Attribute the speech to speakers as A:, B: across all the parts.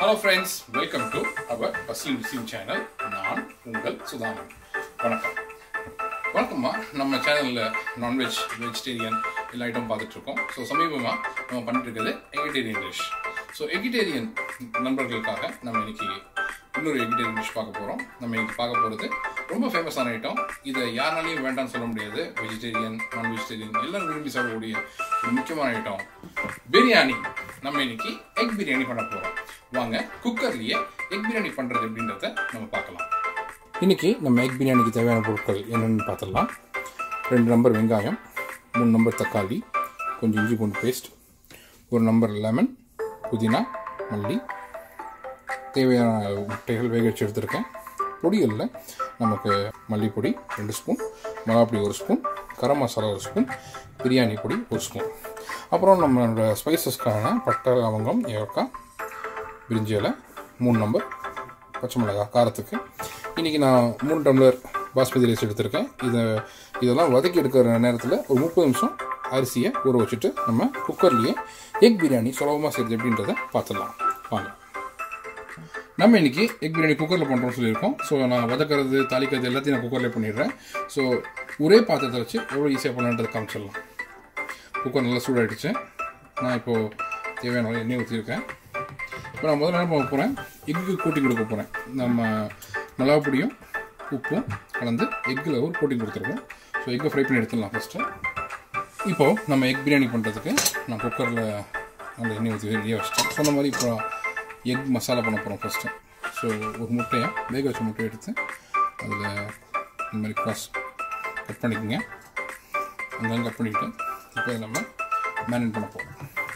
A: hello friends welcome to our பசியும் receive channel நான் உங்கள் சுதாமன் வணக்கம் வணக்கம்மா நம்ம சேனலில் நான்வெஜ் வெஜிடேரியன் எல்லா ஐட்டம் பார்த்துட்டு இருக்கோம் ஸோ சமீபமாக நம்ம பண்ணிட்டு இருக்கிறது எகிடேரியன் டிஷ் ஸோ எகிடேரியன் நண்பர்களுக்காக நம்ம இன்னைக்கு இன்னொரு எகிடேரியன் டிஷ் பார்க்க போகிறோம் நம்ம இன்னைக்கு பார்க்க போகிறது ரொம்ப ஃபேமஸான ஐட்டம் இதை யாருனாலையும் வேண்டாம்னு சொல்ல முடியாது வெஜிடேரியன் நான் வெஜிடேரியன் எல்லாரும் விரும்பி சாப்பிடக்கூடிய ஒரு முக்கியமான ஐட்டம் பிரியாணி நம்ம இன்னைக்கு எக் பிரியாணி பண்ண போகிறோம் வாங்க குக்கர்லேயே எக் பிரியாணி பண்ணுறது எப்படின்றத நம்ம பார்க்கலாம் இன்னைக்கு நம்ம எக் பிரியாணிக்கு தேவையான பொருட்கள் என்னென்னு பார்த்துடலாம் ரெண்டு நம்பர் வெங்காயம் மூணு நம்பர் தக்காளி கொஞ்சம் இஞ்சி பூண்டு பேஸ்ட் ஒரு நம்பர் லெமன் புதினா மல்லி தேவையான முட்டைகள் வேக வச்சு எடுத்திருக்கேன் பொடிகளில் நமக்கு மல்லிப்பொடி ரெண்டு ஸ்பூன் மிளகாப்பொடி ஒரு ஸ்பூன் கரம் மசாலா ஒரு ஸ்பூன் பிரியாணி பொடி ஒரு ஸ்பூன் அப்புறம் நம்மளோட ஸ்பைசஸ்க்கான பட்டை லவங்கம் ஏலக்காய் பிரிஞ்சி இலை மூணு நம்பர் பச்சை மிளகாய் காரத்துக்கு இன்றைக்கி நான் மூணு டம்ளர் பாஸ்மதி ரைஸ் எடுத்திருக்கேன் இதை இதெல்லாம் வதக்கி எடுக்கிற நேரத்தில் ஒரு முப்பது நிமிஷம் அரிசியை ஊற வச்சுட்டு நம்ம குக்கர்லேயே எக் பிரியாணி சுலபமாக செய்கிறது எப்படின்றத பார்த்துடலாம் வாங்க நம்ம இன்னைக்கு எக் பிரியாணி குக்கரில் பண்ணுறோம்னு சொல்லியிருக்கோம் ஸோ நான் வதக்கிறது தாளிக்கிறது எல்லாத்தையும் நான் குக்கரில் பண்ணிடுறேன் ஸோ ஒரே பாத்திரத்தை வச்சு எவ்வளோ ஈஸியாக பண்ணலான்றது காமிச்சிடலாம் குக்கர் நல்லா சூடாயிடுச்சு நான் இப்போது தேவையான அளவு எண்ணெய் ஊற்றிருக்கேன் இப்போ நான் முதல்ல என்ன பண்ண போகிறேன் எக்கு கோட்டிங் கொடுக்க போகிறேன் நம்ம மிளகா பொடியும் உப்பும் கலந்து எக்கில் ஒரு கோட்டிங் கொடுத்துருக்கோம் ஸோ எக்கை ஃப்ரை பண்ணி எடுத்துடலாம் ஃபஸ்ட்டு இப்போது நம்ம எக் பிரியாணி பண்ணுறதுக்கு நான் குக்கரில் அந்த எண்ணெய் ஊற்றி ரெடியாக வச்சிட்டேன் சொன்ன மாதிரி இப்போ எக் மசாலா பண்ண போகிறோம் ஃபஸ்ட்டு ஸோ ஒரு முட்டையை வேக வச்ச முட்டையை எடுத்து அதில் இந்த மாதிரி க்ராஸ் கட் பண்ணிக்கோங்க அங்கங்கே கட் பண்ணிவிட்டு இப்போ இதை நம்ம மேரினேட் பண்ண போகிறோம்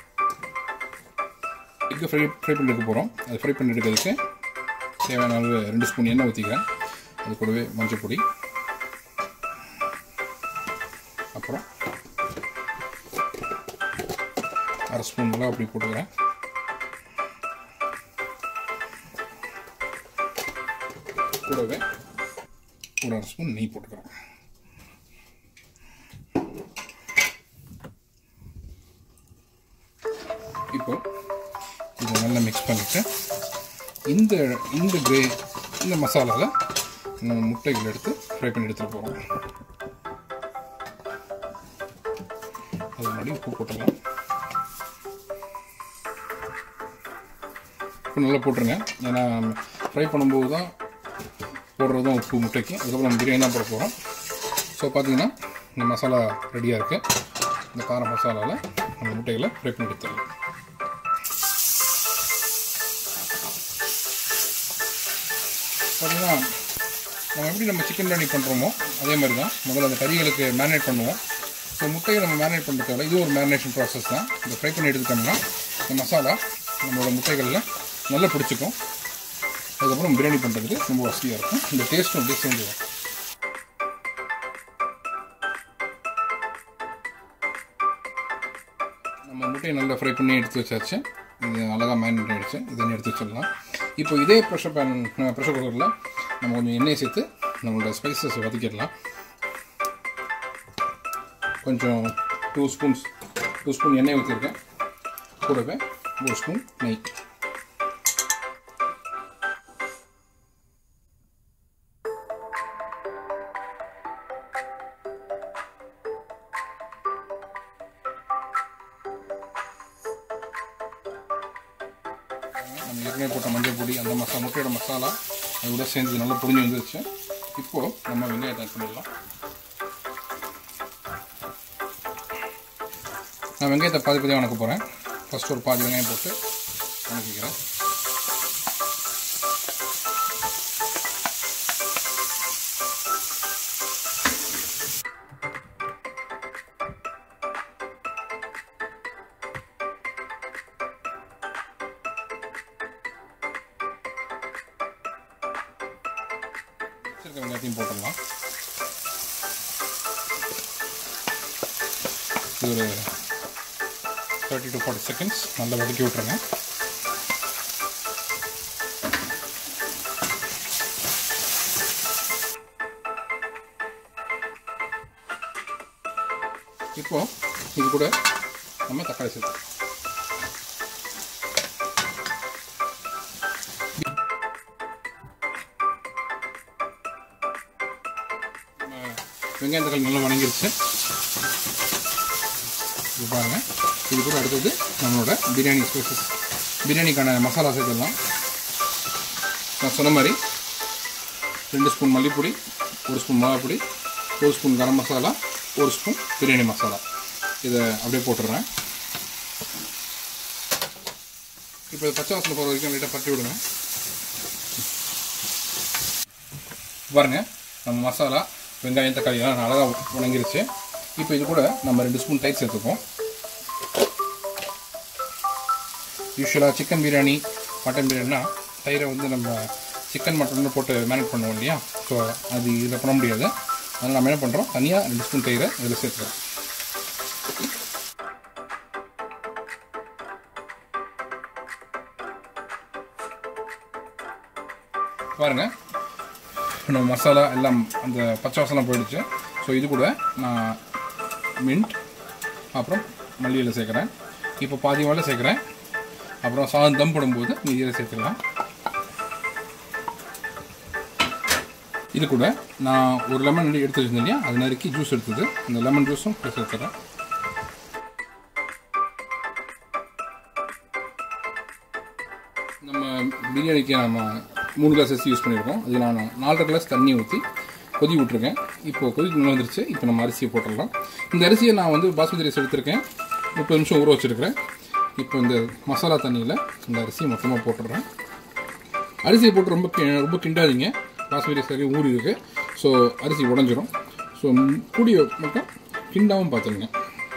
A: எக்கு ஃப்ரை ஃப்ரை பண்ணி எடுக்க போகிறோம் அது ஃப்ரை பண்ணி எடுக்கிறதுக்கு தேவையான அளவு ரெண்டு ஸ்பூன் எண்ணெய் ஊற்றிக்கிறேன் அது கூடவே மஞ்சள் பொடி அப்புறம் அரை ஸ்பூன் மிளகா அப்படி போட்டுக்கிறேன் கூடவே ஒரு அரை ஸ்பூன் நெய் போட்டுக்கிறேன் இப்போ இதை நல்லா மிக்ஸ் பண்ணிவிட்டு இந்த இந்த கிரே இந்த மசாலாவில் நம்ம முட்டைகள் எடுத்து ஃப்ரை பண்ணி எடுத்துகிட்டு போகிறோம் அது முன்னாடி உப்பு போட்டுடலாம் உப்பு நல்லா போட்டுருங்க ஏன்னா ஃப்ரை பண்ணும்போது தான் போடுறதும் உப்பு முட்டைக்கு அதுக்கப்புறம் நம்ம பிரியாணி தான் போட போகிறோம் ஸோ பார்த்தீங்கன்னா இந்த மசாலா ரெடியாக இருக்குது இந்த கார மசாலாவில் அந்த முட்டைகளை ஃப்ரை பண்ணி எடுத்துடலாம் பார்த்தீங்கன்னா நம்ம எப்படி நம்ம சிக்கன் பிரியாணி பண்ணுறோமோ அதே மாதிரி தான் முதல்ல அந்த கறிகளுக்கு மேரினேட் பண்ணுவோம் ஸோ முட்டையை நம்ம மேரினேட் பண்ணுறதால இது ஒரு மேரினேஷன் ப்ராசஸ் தான் இந்த ஃப்ரை பண்ணி எடுத்துட்டோம்னா இந்த மசாலா நம்மளோட முட்டைகளில் நல்லா பிடிச்சிக்கும் அதுக்கப்புறம் பிரியாணி பண்ணுறதுக்கு ரொம்ப வசதியாக இருக்கும் இந்த டேஸ்ட்டும் அப்படியே சேர்ந்து வரும் நம்ம முட்டையை நல்லா ஃப்ரை பண்ணி எடுத்து வச்சாச்சு இது அழகாக மேரினேட் ஆகிடுச்சு இதை எடுத்து வச்சிடலாம் இப்போ இதே ப்ரெஷர் பேன் ப்ரெஷர் குக்கரில் நம்ம கொஞ்சம் எண்ணெய் சேர்த்து நம்மளோட ஸ்பைசஸ் வதக்கிடலாம் கொஞ்சம் டூ ஸ்பூன்ஸ் டூ ஸ்பூன் எண்ணெய் ஊற்றிருக்கேன் கூடவே ஒரு ஸ்பூன் நெய் நம்ம ஏற்கனவே போட்ட மஞ்சள் பொடி அந்த மசாலா முட்டையோட மசாலா அது கூட சேர்ந்து நல்லா புரிஞ்சு வந்துருச்சு இப்போது நம்ம வெங்காயத்தை ஆட் பண்ணிடலாம் நான் வெங்காயத்தை பாதி பாதியாக வணக்க போகிறேன் ஃபஸ்ட் ஒரு பாதி வெங்காயம் போட்டு வணக்கிக்கிறேன் வச்சிருக்க வெங்காயத்தையும் போட்டுடலாம் இது ஒரு தேர்ட்டி டு ஃபார்ட்டி செகண்ட்ஸ் நல்லா வதக்கி விட்ருங்க இப்போ இது கூட நம்ம தக்காளி சேர்த்து வெங்காயம் தக்காளி நல்லா வணங்கிருச்சு இது பாருங்க இது கூட அடுத்தது நம்மளோட பிரியாணி ஸ்பைசஸ் பிரியாணிக்கான மசாலா சேர்த்துடலாம் நான் சொன்ன மாதிரி ரெண்டு ஸ்பூன் மல்லிப்பொடி ஒரு ஸ்பூன் மிளகாப்பொடி ஒரு ஸ்பூன் கரம் மசாலா ஒரு ஸ்பூன் பிரியாணி மசாலா இதை அப்படியே போட்டுடுறேன் இப்போ இது பச்சை வாசனை போகிற வரைக்கும் லைட்டாக பட்டி விடுங்க பாருங்க நம்ம மசாலா வெங்காயம் தக்காளி எல்லாம் அழகாக உணங்கிருச்சு இப்போ இது கூட நம்ம ரெண்டு ஸ்பூன் தயிர் சேர்த்துப்போம் யூஸ்வலாக சிக்கன் பிரியாணி மட்டன் பிரியாணினா தயிரை வந்து நம்ம சிக்கன் மட்டன் போட்டு மேனேஜ் பண்ணுவோம் இல்லையா ஸோ அது இதில் பண்ண முடியாது அதனால் நம்ம என்ன பண்ணுறோம் தனியாக ரெண்டு ஸ்பூன் தயிரை இதில் சேர்த்துக்கிறோம் பாருங்கள் நம்ம மசாலா எல்லாம் அந்த பச்சை வாசனை போயிடுச்சு ஸோ இது கூட நான் மின்ட் அப்புறம் மல்லியில் சேர்க்குறேன் இப்போ பாதி மேலே சேர்க்குறேன் அப்புறம் சாதம் தம் போடும்போது மீதியில் சேர்த்துக்கலாம் இது கூட நான் ஒரு லெமன் எடுத்து வச்சிருந்தேன் இல்லையா அது நறுக்கி ஜூஸ் எடுத்தது அந்த லெமன் ஜூஸும் சேர்த்துறேன் நம்ம பிரியாணிக்கு நம்ம மூணு கிளாஸ் அரிசி யூஸ் பண்ணியிருக்கோம் அது நான் நாலரை கிளாஸ் தண்ணி ஊற்றி கொதி விட்ருக்கேன் இப்போ கொதி வந்துருச்சு இப்போ நம்ம அரிசியை போட்டுடலாம் இந்த அரிசியை நான் வந்து பாஸ்மதி ரைஸ் எடுத்திருக்கேன் முப்பது நிமிஷம் ஊற வச்சுருக்கிறேன் இப்போ இந்த மசாலா தண்ணியில் இந்த அரிசியை மொத்தமாக போட்டுடுறேன் அரிசியை போட்டு ரொம்ப கி- ரொம்ப கிண்டாதீங்க பாஸ்மதி ரைஸ் வரையும் ஊறி இருக்கு ஸோ அரிசி உடஞ்சிரும் ஸோ கூடிய மட்டும் கிண்டாவும் பார்த்துருங்க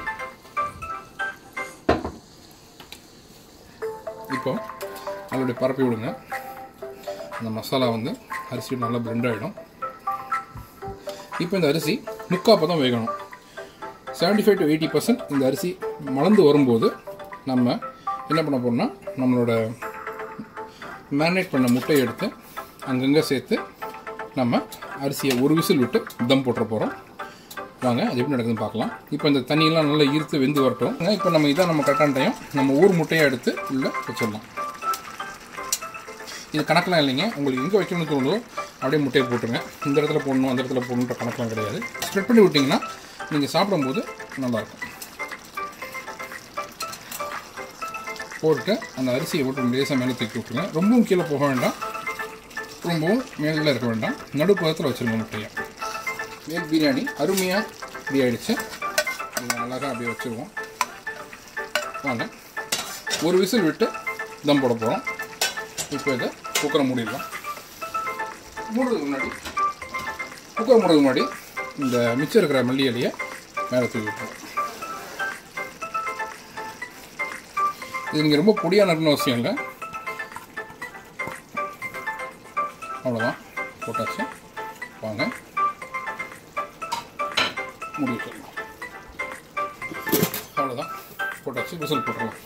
A: இப்போ அதோடைய பரப்பி விடுங்க அந்த மசாலா வந்து அரிசி நல்லா பிளெண்ட் ஆகிடும் இப்போ இந்த அரிசி முக்கால் தான் வேகணும் 75 ஃபைவ் டு எயிட்டி பர்சன்ட் இந்த அரிசி மலர்ந்து வரும்போது நம்ம என்ன பண்ண போறோம்னா நம்மளோட மேரினேட் பண்ண முட்டையை எடுத்து அங்கங்கே சேர்த்து நம்ம அரிசியை ஒரு விசில் விட்டு தம் போட்டுற போகிறோம் வாங்க அது எப்படி நடக்குதுன்னு பார்க்கலாம் இப்போ இந்த தண்ணியெல்லாம் நல்லா ஈர்த்து வெந்து வரட்டும் இப்போ நம்ம இதான் நம்ம கரெக்டான டைம் நம்ம ஊர் முட்டையை எடுத்து உள்ளே வச்சிடலாம் இது கணக்கெலாம் இல்லைங்க உங்களுக்கு எங்கே வைக்கணும்னு தோணுதோ அப்படியே முட்டையை போட்டுருங்க இந்த இடத்துல போடணும் அந்த இடத்துல போடணுன்ற கணக்கெலாம் கிடையாது ஸ்ப்ரெட் பண்ணி விட்டிங்கன்னா நீங்கள் சாப்பிடும்போது நல்லாயிருக்கும் போட்டுட்டு அந்த அரிசியை போட்டு லேசாக மேலே தூக்கி விட்டுருங்க ரொம்பவும் கீழே போக வேண்டாம் ரொம்பவும் மேலே இருக்க வேண்டாம் நடுப்பதத்தில் வச்சுருங்க முட்டையை மேல் பிரியாணி அருமையாக இப்படி ஆயிடுச்சு இதை அழகாக அப்படியே வச்சுருவோம் வாங்க ஒரு விசில் விட்டு தம் போட போகிறோம் இப்போ இதை குக்கரை மூடிடலாம் மூடுறதுக்கு முன்னாடி குக்கர் மூடுறதுக்கு முன்னாடி இந்த மிச்சம் இருக்கிற மல்லி இலையை மேலே தூக்கி விட்டுருவோம் இது நீங்கள் ரொம்ப பொடியாக நறுக்கணும் அவசியம் இல்லை அவ்வளோதான் போட்டாச்சு வாங்க மூடி வச்சிடலாம் அவ்வளோதான் போட்டாச்சு விசில் போட்டுடலாம்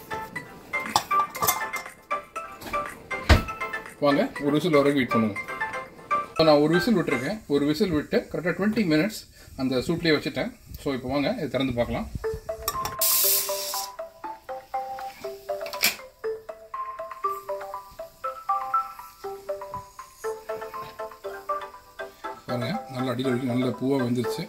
A: வாங்க ஒரு விசில் வரைக்கும் வெயிட் பண்ணுவோம் இப்போ நான் ஒரு விசில் விட்டுருக்கேன் ஒரு விசில் விட்டு கரெக்டாக டுவெண்ட்டி மினிட்ஸ் அந்த சூட்லேயே வச்சுட்டேன் ஸோ இப்போ வாங்க இதை திறந்து பார்க்கலாம் பாருங்க நல்ல அடியில் வரைக்கும் நல்ல பூவாக வந்துருச்சு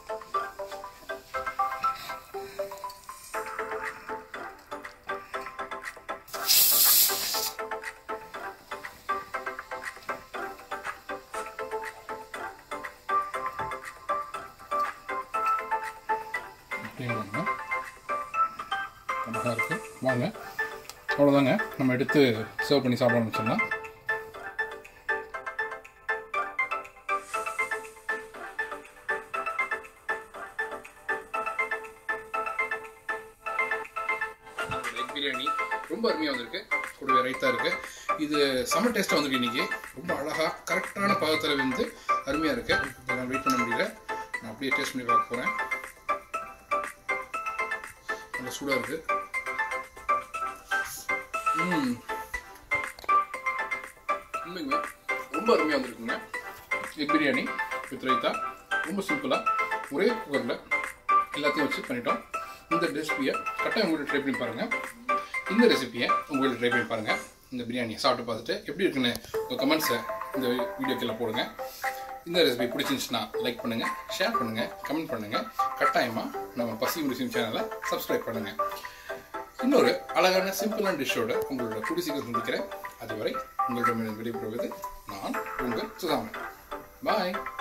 A: அப்படிங்கிறாங்க அழகாக இருக்கு வாங்க அவ்வளோதாங்க நம்ம எடுத்து சர்வ் பண்ணி சாப்பிட ஆரம்பிச்சிடலாம் எக் பிரியாணி ரொம்ப அருமையாக வந்திருக்கு கூடவே ரைத்தா இருக்கு இது செம்ம டேஸ்ட்டாக வந்திருக்கு இன்னைக்கு ரொம்ப அழகாக கரெக்டான பாகத்தில் வந்து அருமையாக இருக்கு இதை நான் வெயிட் பண்ண முடியல நான் அப்படியே டேஸ்ட் பண்ணி பார்க்க போகிறேன் நல்ல சூடாக இருக்கு ம் உண்மைங்க ரொம்ப அருமையாக வந்திருக்குங்க எக் பிரியாணி வித் ரைத்தா ரொம்ப சிம்பிளாக ஒரே குக்கரில் எல்லாத்தையும் வச்சு பண்ணிட்டோம் இந்த ரெசிபியை கட்டாயம் உங்கள்கிட்ட ட்ரை பண்ணி பாருங்கள் இந்த ரெசிபியை உங்கள்கிட்ட ட்ரை பண்ணி பாருங்கள் இந்த பிரியாணியை சாப்பிட்டு பார்த்துட்டு எப்படி இருக்குன்னு உங்கள் கமெண்ட்ஸை இந்த வீடியோக்கெல்லாம் போடுங்க இந்த ரெசிபி பிடிச்சிருந்துச்சுன்னா லைக் பண்ணுங்க ஷேர் பண்ணுங்க கமெண்ட் பண்ணுங்க கட்டாயமா நம்ம பசி ருசியும் சேனலை சப்ஸ்கிரைப் பண்ணுங்க இன்னொரு அழகான சிம்பிளான டிஷ்ஷோட உங்களோட கூடி சீக்கிரம் சந்திக்கிறேன் அதுவரை உங்களிடமிருந்து விடைபெறுவது நான் உங்கள் சுதாமன் பாய்